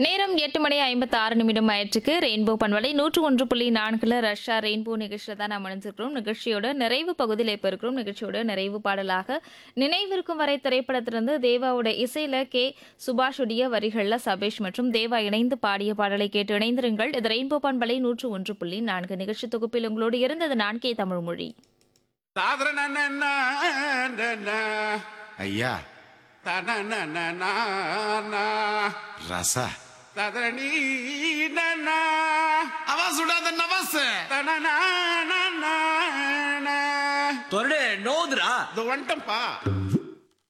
நேரம் எட்டு மணி ஐம்பத்தி ஆறு நிமிடம் ஆயிற்றுக்கு ரெயின்போ பண்பலை நூற்று ஒன்று புள்ளி நான்குல ரஷ்யா ரெயின்போ நிகழ்ச்சியில் தான் நாம் இணைஞ்சிருக்கிறோம் நிகழ்ச்சியோட நிறைவு பகுதியில் இப்போ இருக்கிறோம் நிகழ்ச்சியோட நிறைவு பாடலாக நினைவிருக்கும் வரை திரைப்படத்திலிருந்து தேவாவோட இசையில கே சுபாஷுடைய வரிகளில் சபேஷ் மற்றும் தேவா இணைந்து பாடிய பாடலை கேட்டு இணைந்திருங்கள் இது ரெயின்போ பண்பலை நூற்று ஒன்று புள்ளி நான்கு நிகழ்ச்சி தொகுப்பில் உங்களோடு இருந்தது நான்கே தமிழ் மொழி ஐயா ரசா அவா சுடாத நவாஸ் தொரடு நோதுரா இது வந்துட்டம்பா